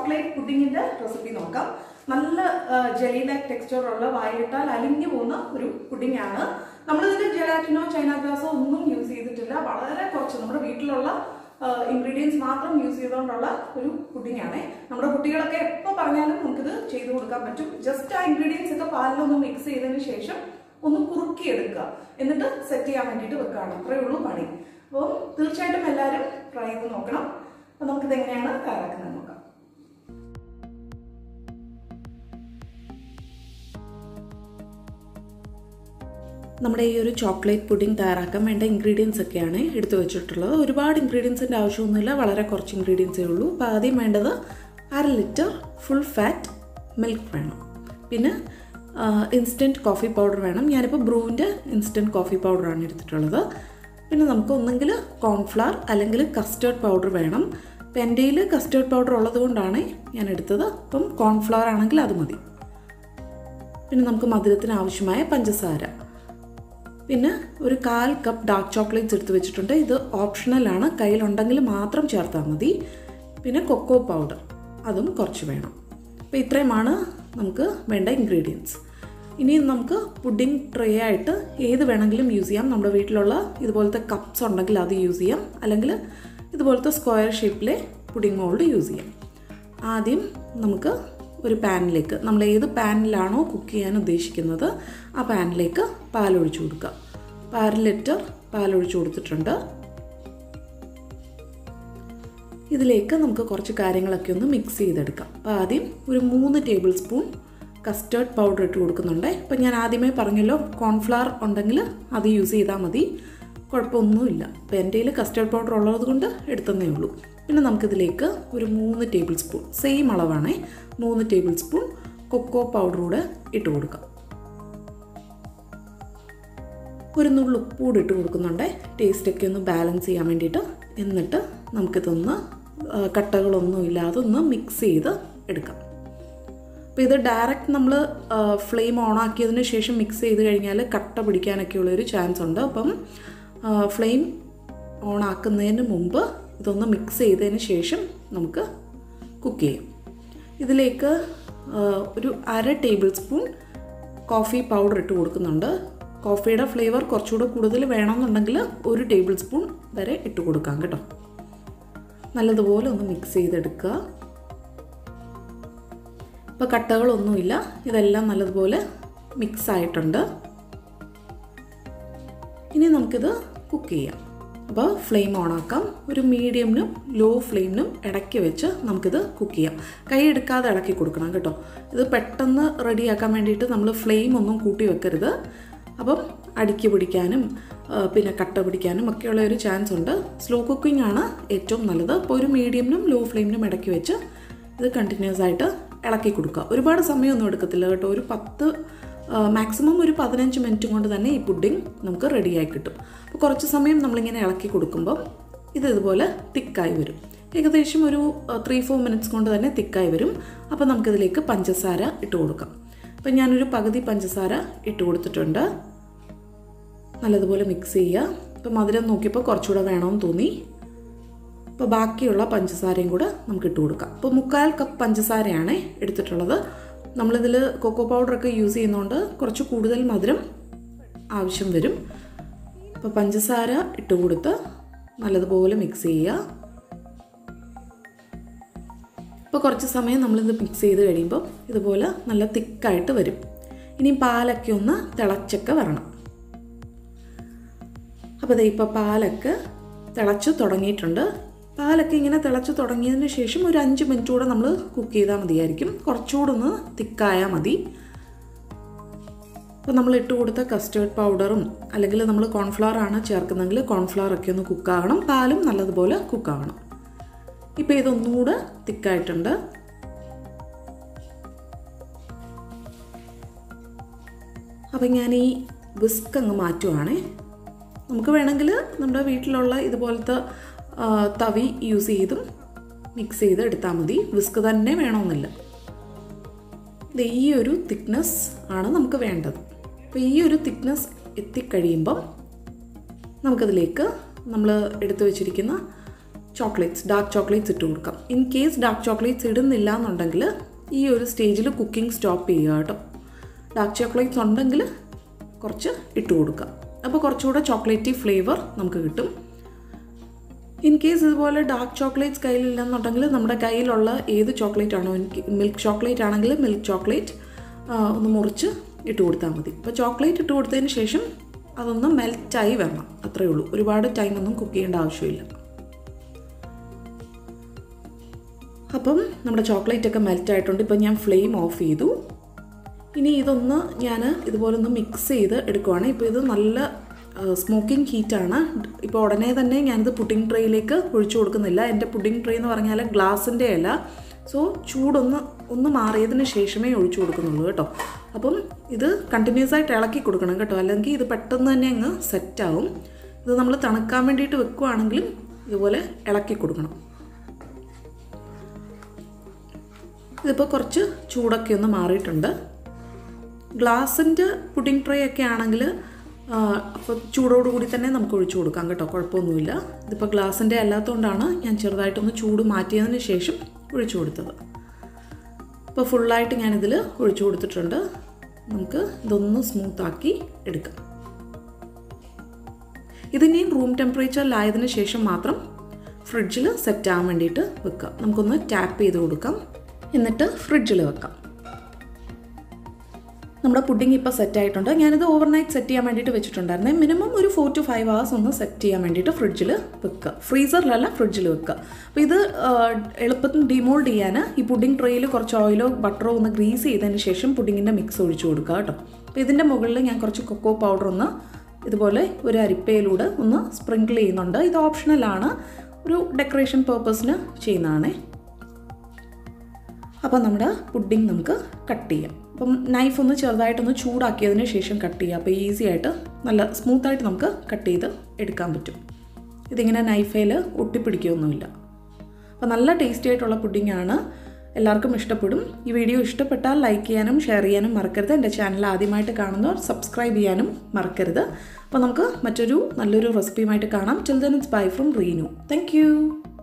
chocolate പുഡിങ്ങിന്റെ recipe നോക്കാം നല്ല jelly like texture ഉള്ള വായിലിട്ടാൽ അലിഞ്ഞു പോകുന്ന ഒരു പുഡിംഗ് ആണ് നമ്മളിതിൽ ജെലാറ്റിനോ ചൈന ഗ്ലാസോ ഒന്നും യൂസ് ചെയ്തിട്ടില്ല വളരെ കുറച്ച് നമ്മുടെ വീട്ടിലുള്ള ഇൻഗ്രീഡിയൻസ് മാത്രം യൂസ് ചെയ്തുകൊണ്ടുള്ള ഒരു പുഡിംഗ് ആണ് നമ്മുടെ കുട്ടികളൊക്കെ എപ്പോൾ പറഞ്ഞാലും നമുക്കിത് ചെയ്തു കൊടുക്കാൻ പറ്റും ജസ്റ്റ് ആ ഇൻഗ്രീഡിയൻസ് ഒക്കെ പാലിലൊന്ന് മിക്സ് ചെയ്തതിന് ശേഷം ഒന്ന് കുറുക്കി എടുക്കുക എന്നിട്ട് സെറ്റ് ചെയ്യാൻ വേണ്ടിയിട്ട് വെക്കുകയാണ് അത്രയേ ഉള്ളൂ പണി അപ്പോൾ തീർച്ചയായിട്ടും എല്ലാവരും ട്രൈ ചെയ്ത് നോക്കണം അപ്പോൾ നമുക്കിത് എങ്ങനെയാണ് തയ്യാറാക്കുന്നത് നോക്കാം നമ്മുടെ ഈ ഒരു ചോക്ലേറ്റ് പുഡിംഗ് തയ്യാറാക്കാൻ വേണ്ട ഇൻഗ്രീഡിയൻസ് ഒക്കെയാണ് എടുത്തു വെച്ചിട്ടുള്ളത് ഒരുപാട് ഇൻഗ്രീഡിയൻസിൻ്റെ ആവശ്യമൊന്നുമില്ല വളരെ കുറച്ച് ഇൻഗ്രീഡിയൻസേ ഉള്ളൂ അപ്പോൾ ആദ്യം വേണ്ടത് അര ലിറ്റർ ഫുൾ ഫാറ്റ് മിൽക്ക് വേണം പിന്നെ ഇൻസ്റ്റൻറ്റ് കോഫി പൗഡർ വേണം ഞാനിപ്പോൾ ബ്രൂവിൻ്റെ ഇൻസ്റ്റൻറ്റ് കോഫി പൗഡറാണ് എടുത്തിട്ടുള്ളത് പിന്നെ നമുക്ക് ഒന്നെങ്കിൽ കോൺഫ്ലവർ അല്ലെങ്കിൽ കസ്റ്റേർഡ് പൗഡർ വേണം ഇപ്പം എൻ്റെ കയ്യിൽ കസ്റ്റേർഡ് പൗഡർ ഉള്ളത് കൊണ്ടാണ് ഞാൻ എടുത്തത് അപ്പം കോൺഫ്ലവർ ആണെങ്കിൽ അത് മതി പിന്നെ നമുക്ക് മധുരത്തിന് ആവശ്യമായ പഞ്ചസാര പിന്നെ ഒരു കാൽ കപ്പ് ഡാർക്ക് ചോക്ലേറ്റ്സ് എടുത്ത് വെച്ചിട്ടുണ്ട് ഇത് ഓപ്ഷണലാണ് കയ്യിലുണ്ടെങ്കിൽ മാത്രം ചേർത്താൽ മതി പിന്നെ കൊക്കോ പൗഡർ അതും കുറച്ച് വേണം അപ്പോൾ ഇത്രയുമാണ് നമുക്ക് വേണ്ട ഇൻഗ്രീഡിയൻസ് ഇനി നമുക്ക് പുഡിംഗ് ട്രേ ആയിട്ട് ഏത് വേണമെങ്കിലും യൂസ് ചെയ്യാം നമ്മുടെ വീട്ടിലുള്ള ഇതുപോലത്തെ കപ്സ് ഉണ്ടെങ്കിൽ അത് യൂസ് ചെയ്യാം അല്ലെങ്കിൽ ഇതുപോലത്തെ സ്ക്വയർ ഷേപ്പിലെ പുഡിംഗ് മോൾഡ് യൂസ് ചെയ്യാം ആദ്യം നമുക്ക് ഒരു പാനിലേക്ക് നമ്മൾ ഏത് പാനിലാണോ കുക്ക് ചെയ്യാൻ ഉദ്ദേശിക്കുന്നത് ആ പാനിലേക്ക് പാലൊഴിച്ചു കൊടുക്കുക അര ലിറ്റർ പാലൊഴിച്ചു കൊടുത്തിട്ടുണ്ട് ഇതിലേക്ക് നമുക്ക് കുറച്ച് കാര്യങ്ങളൊക്കെ ഒന്ന് മിക്സ് ചെയ്തെടുക്കാം അപ്പോൾ ആദ്യം ഒരു മൂന്ന് ടേബിൾ സ്പൂൺ കസ്റ്റേർഡ് പൗഡർ ഇട്ട് കൊടുക്കുന്നുണ്ട് ഇപ്പം ഞാൻ ആദ്യമേ പറഞ്ഞല്ലോ കോൺഫ്ലവർ ഉണ്ടെങ്കിൽ അത് യൂസ് ചെയ്താൽ മതി കുഴപ്പമൊന്നുമില്ല അപ്പോൾ എൻ്റെ കയ്യിൽ കസ്റ്റേർഡ് പൗഡർ ഉള്ളത് കൊണ്ട് എടുത്തന്നേ ഉള്ളൂ പിന്നെ നമുക്കിതിലേക്ക് ഒരു മൂന്ന് ടേബിൾ സ്പൂൺ സെയിം അളവാണേ മൂന്ന് ടേബിൾ സ്പൂൺ കൊക്കോ പൗഡർ കൂടെ ഇട്ട് കൊടുക്കാം ഒരു നുള്ളു ഉപ്പൂടെ ഇട്ട് കൊടുക്കുന്നുണ്ട് ടേസ്റ്റൊക്കെ ഒന്ന് ബാലൻസ് ചെയ്യാൻ വേണ്ടിയിട്ട് എന്നിട്ട് നമുക്കിതൊന്ന് കട്ടകളൊന്നും ഇല്ലാതെ ഒന്ന് മിക്സ് ചെയ്ത് എടുക്കാം അപ്പോൾ ഇത് ഡയറക്റ്റ് നമ്മൾ ഫ്ലെയിം ഓൺ ആക്കിയതിന് ശേഷം മിക്സ് ചെയ്ത് കഴിഞ്ഞാൽ കട്ട പിടിക്കാനൊക്കെ ഉള്ളൊരു ചാൻസ് ഉണ്ട് അപ്പം ഫ്ലെയിം ഓൺ ആക്കുന്നതിന് മുമ്പ് ഇതൊന്ന് മിക്സ് ചെയ്തതിന് ശേഷം നമുക്ക് കുക്ക് ചെയ്യാം ഇതിലേക്ക് ഒരു അര ടേബിൾ സ്പൂൺ കോഫി പൗഡർ ഇട്ട് കൊടുക്കുന്നുണ്ട് കോഫിയുടെ ഫ്ലേവർ കുറച്ചുകൂടെ കൂടുതൽ വേണമെന്നുണ്ടെങ്കിൽ ഒരു ടേബിൾ സ്പൂൺ വരെ ഇട്ട് കൊടുക്കാം കേട്ടോ നല്ലതുപോലെ ഒന്ന് മിക്സ് ചെയ്തെടുക്കുക ഇപ്പോൾ കട്ടകളൊന്നുമില്ല ഇതെല്ലാം നല്ലതുപോലെ മിക്സ് ആയിട്ടുണ്ട് ഇനി നമുക്കിത് കുക്ക് ചെയ്യാം അപ്പോൾ ഫ്ലെയിം ഓൺ ആക്കാം ഒരു മീഡിയമിനും ലോ ഫ്ലെയിമിനും ഇടയ്ക്ക് വെച്ച് നമുക്കിത് കുക്ക് ചെയ്യാം കൈ എടുക്കാതെ ഇളക്കി കൊടുക്കണം കേട്ടോ ഇത് പെട്ടെന്ന് റെഡിയാക്കാൻ വേണ്ടിയിട്ട് നമ്മൾ ഫ്ലെയിം ഒന്നും കൂട്ടി വെക്കരുത് അപ്പം അടുക്കി പിടിക്കാനും പിന്നെ കട്ട പിടിക്കാനും ഒക്കെയുള്ള ഒരു ചാൻസ് ഉണ്ട് സ്ലോ കുക്കിംഗ് ആണ് ഏറ്റവും നല്ലത് അപ്പോൾ ഒരു മീഡിയമിനും ലോ ഫ്ലെയിമിനും ഇടയ്ക്ക് വെച്ച് ഇത് കണ്ടിന്യൂസ് ആയിട്ട് ഇളക്കി കൊടുക്കുക ഒരുപാട് സമയമൊന്നും എടുക്കത്തില്ല കേട്ടോ ഒരു പത്ത് മാക്സിമം ഒരു പതിനഞ്ച് മിനിറ്റ് കൊണ്ട് തന്നെ ഈ പുഡിംഗ് നമുക്ക് റെഡിയായി കിട്ടും അപ്പോൾ കുറച്ച് സമയം നമ്മളിങ്ങനെ ഇളക്കി കൊടുക്കുമ്പോൾ ഇത് ഇതുപോലെ തിക്കായി വരും ഏകദേശം ഒരു ത്രീ ഫോർ മിനിറ്റ്സ് കൊണ്ട് തന്നെ തിക്കായി വരും അപ്പോൾ നമുക്കിതിലേക്ക് പഞ്ചസാര ഇട്ട് കൊടുക്കാം അപ്പം ഞാനൊരു പകുതി പഞ്ചസാര ഇട്ട് കൊടുത്തിട്ടുണ്ട് നല്ലതുപോലെ മിക്സ് ചെയ്യുക ഇപ്പോൾ മധുരം നോക്കിയപ്പോൾ കുറച്ചുകൂടെ വേണമെന്ന് തോന്നി അപ്പോൾ ബാക്കിയുള്ള പഞ്ചസാരയും കൂടെ നമുക്ക് ഇട്ട് കൊടുക്കാം അപ്പോൾ മുക്കാൽ കപ്പ് പഞ്ചസാരയാണ് എടുത്തിട്ടുള്ളത് നമ്മളിതിൽ കൊക്കോ പൗഡറൊക്കെ യൂസ് ചെയ്യുന്നതുകൊണ്ട് കുറച്ച് കൂടുതൽ മധുരം ആവശ്യം വരും അപ്പോൾ പഞ്ചസാര ഇട്ട് കൊടുത്ത് നല്ലതുപോലെ മിക്സ് ചെയ്യുക ഇപ്പോൾ കുറച്ച് സമയം നമ്മളിത് മിക്സ് ചെയ്ത് കഴിയുമ്പോൾ ഇതുപോലെ നല്ല തിക്കായിട്ട് വരും ഇനി പാലൊക്കെ ഒന്ന് തിളച്ചൊക്കെ വരണം അപ്പോൾ ദേ ഇപ്പോൾ പാലൊക്കെ തിളച്ച് തുടങ്ങിയിട്ടുണ്ട് പാലൊക്കെ ഇങ്ങനെ തിളച്ച് തുടങ്ങിയതിന് ശേഷം ഒരു അഞ്ച് മിനിറ്റ് കൂടെ നമ്മൾ കുക്ക് ചെയ്താൽ മതിയായിരിക്കും കുറച്ചുകൂടെ ഒന്ന് തിക്കായാൽ മതി അപ്പോൾ നമ്മൾ ഇട്ട് കൊടുത്ത കസ്റ്റേർഡ് പൗഡറും അല്ലെങ്കിൽ നമ്മൾ കോൺഫ്ലവർ ആണ് ചേർക്കുന്നതെങ്കിൽ കോൺഫ്ലവർ ഒക്കെ ഒന്ന് കുക്കാകണം പാലും നല്ലതുപോലെ കുക്കാകണം ഇപ്പോൾ ഇതൊന്നുകൂടെ തിക്കായിട്ടുണ്ട് അപ്പം ഞാൻ ഈ വിസ്ക് അങ്ങ് മാറ്റുവാണേ നമുക്ക് വേണമെങ്കിൽ നമ്മുടെ വീട്ടിലുള്ള ഇതുപോലത്തെ തവി യൂസ് ചെയ്തും മിക്സ് ചെയ്ത് എടുത്താൽ മതി വിസ്ക് തന്നെ വേണമെന്നില്ല ഇത് ഈ ഒരു തിക്നെസ് ആണ് നമുക്ക് വേണ്ടത് അപ്പോൾ ഈ ഒരു തിക്നെസ് എത്തിക്കഴിയുമ്പം നമുക്കതിലേക്ക് നമ്മൾ എടുത്തു വച്ചിരിക്കുന്ന ചോക്ലേറ്റ്സ് ഡാർക്ക് ചോക്ലേറ്റ്സ് ഇട്ട് കൊടുക്കാം ഇൻ കേസ് ഡാർക്ക് ചോക്ലേറ്റ്സ് ഇടുന്നില്ല എന്നുണ്ടെങ്കിൽ ഈ ഒരു സ്റ്റേജിൽ കുക്കിംഗ് സ്റ്റോപ്പ് ചെയ്യുക കേട്ടോ ഡാർക്ക് ചോക്ലേറ്റ്സ് ഉണ്ടെങ്കിൽ കുറച്ച് ഇട്ട് കൊടുക്കാം അപ്പോൾ കുറച്ചുകൂടെ ചോക്ലേറ്റി ഫ്ലേവർ നമുക്ക് കിട്ടും ഇൻ കേസ് ഇതുപോലെ ഡാർക്ക് ചോക്ലേറ്റ്സ് കയ്യിലില്ലെന്നുണ്ടെങ്കിൽ നമ്മുടെ കയ്യിലുള്ള ഏത് ചോക്ലേറ്റ് ആണോ എനിക്ക് മിൽക്ക് ചോക്ലേറ്റ് ആണെങ്കിൽ മിൽക്ക് ചോക്ലേറ്റ് ഒന്ന് മുറിച്ച് ഇട്ട് കൊടുത്താൽ മതി അപ്പോൾ ചോക്ലേറ്റ് ഇട്ട് കൊടുത്തതിന് ശേഷം അതൊന്ന് മെൽറ്റായി വരണം അത്രയേ ഉള്ളൂ ഒരുപാട് ടൈമൊന്നും കുക്ക് ചെയ്യേണ്ട ആവശ്യമില്ല അപ്പം നമ്മുടെ ചോക്ലേറ്റ് ഒക്കെ മെൽറ്റ് ആയിട്ടുണ്ട് ഇപ്പം ഞാൻ ഫ്ലെയിം ഓഫ് ചെയ്തു ഇനി ഇതൊന്ന് ഞാൻ ഇതുപോലെ ഒന്ന് മിക്സ് ചെയ്ത് എടുക്കുവാണ് ഇപ്പോൾ ഇത് നല്ല സ്മോക്കിംഗ് ഹീറ്റാണ് ഇപ്പോൾ ഉടനെ തന്നെ ഞാനിത് പുഡിംഗ് ട്രേയിലേക്ക് ഒഴിച്ചു കൊടുക്കുന്നില്ല എൻ്റെ പുഡിംഗ് ട്രേ എന്ന് പറഞ്ഞാൽ ഗ്ലാസിൻ്റെ അല്ല സോ ചൂടൊന്ന് ഒന്ന് മാറിയതിന് ശേഷമേ ഒഴിച്ചു കൊടുക്കുന്നുള്ളൂ കേട്ടോ അപ്പം ഇത് കണ്ടിന്യൂസ് ആയിട്ട് ഇളക്കി കൊടുക്കണം കേട്ടോ അല്ലെങ്കിൽ ഇത് പെട്ടെന്ന് തന്നെ അങ്ങ് സെറ്റാവും ഇത് നമ്മൾ തണുക്കാൻ വേണ്ടിയിട്ട് വെക്കുവാണെങ്കിലും ഇതുപോലെ ഇളക്കി കൊടുക്കണം ഇതിപ്പോൾ കുറച്ച് ചൂടൊക്കെ ഒന്ന് മാറിയിട്ടുണ്ട് ഗ്ലാസിൻ്റെ പുഡിംഗ് ട്രേ ഒക്കെ ആണെങ്കിൽ അപ്പോൾ ചൂടോടുകൂടി തന്നെ നമുക്ക് ഒഴിച്ചു കൊടുക്കാം കേട്ടോ കുഴപ്പമൊന്നുമില്ല ഇതിപ്പോൾ ഗ്ലാസിൻ്റെ അല്ലാത്തതുകൊണ്ടാണ് ഞാൻ ചെറുതായിട്ടൊന്ന് ചൂട് മാറ്റിയതിന് ശേഷം ഒഴിച്ചു കൊടുത്തത് ഇപ്പോൾ ഫുള്ളായിട്ട് ഞാനിതിൽ ഒഴിച്ചു കൊടുത്തിട്ടുണ്ട് നമുക്ക് ഇതൊന്ന് സ്മൂത്താക്കി എടുക്കാം ഇതിനെയും റൂം ടെമ്പറേച്ചറിലായതിനു ശേഷം മാത്രം ഫ്രിഡ്ജിൽ സെറ്റ് ആവാൻ വേണ്ടിയിട്ട് വെക്കാം നമുക്കൊന്ന് ടാപ്പ് ചെയ്ത് കൊടുക്കാം എന്നിട്ട് ഫ്രിഡ്ജിൽ വെക്കാം നമ്മുടെ പുഡിംഗ് ഇപ്പോൾ സെറ്റ് ആയിട്ടുണ്ട് ഞാനിത് ഓവർനൈറ്റ് സെറ്റ് ചെയ്യാൻ വേണ്ടിയിട്ട് വെച്ചിട്ടുണ്ടായിരുന്നേ മിനിമം ഒരു ഫോർ ടു ഫൈവ് ഹവേഴ്സ് ഒന്ന് സെറ്റ് ചെയ്യാൻ വേണ്ടിയിട്ട് ഫ്രിഡ്ജിൽ വെക്കുക ഫ്രീസറിലല്ല ഫ്രിഡ്ജിൽ വെക്കുക അപ്പോൾ ഇത് എളുപ്പത്തിൽ ഡിമോൾഡ് ചെയ്യാൻ ഈ പുഡിംഗ് ട്രേയിൽ കുറച്ച് ഓയിലോ ബട്ടറോ ഒന്ന് ഗ്രീസ് ചെയ്തതിന് ശേഷം പുഡിങ്ങിൻ്റെ മിക്സ് ഒഴിച്ചു കൊടുക്കുക കേട്ടോ അപ്പോൾ ഇതിൻ്റെ മുകളിൽ ഞാൻ കുറച്ച് കൊക്കോ പൗഡർ ഒന്ന് ഇതുപോലെ ഒരു അരിപ്പയിലൂടെ ഒന്ന് സ്പ്രിങ്കിൾ ചെയ്യുന്നുണ്ട് ഇത് ഓപ്ഷണലാണ് ഒരു ഡെക്കറേഷൻ പേർപ്പസിന് ചെയ്യുന്നതാണേ അപ്പോൾ നമ്മുടെ പുഡിംഗ് നമുക്ക് കട്ട് ചെയ്യാം അപ്പം നൈഫ് ഒന്ന് ചെറുതായിട്ടൊന്ന് ചൂടാക്കിയതിന് ശേഷം കട്ട് ചെയ്യുക അപ്പോൾ ഈസി ആയിട്ട് നല്ല സ്മൂത്തായിട്ട് നമുക്ക് കട്ട് ചെയ്ത് എടുക്കാൻ പറ്റും ഇതിങ്ങനെ നൈഫേൽ ഒട്ടിപ്പിടിക്കുകയൊന്നുമില്ല അപ്പോൾ നല്ല ടേസ്റ്റി ആയിട്ടുള്ള പുഡിംഗാണ് എല്ലാവർക്കും ഇഷ്ടപ്പെടും ഈ വീഡിയോ ഇഷ്ടപ്പെട്ടാൽ ലൈക്ക് ചെയ്യാനും ഷെയർ ചെയ്യാനും മറക്കരുത് എൻ്റെ ചാനൽ ആദ്യമായിട്ട് കാണുന്നവർ സബ്സ്ക്രൈബ് ചെയ്യാനും മറക്കരുത് അപ്പോൾ നമുക്ക് മറ്റൊരു നല്ലൊരു റെസിപ്പിയുമായിട്ട് കാണാം children it's bye from Reenu thank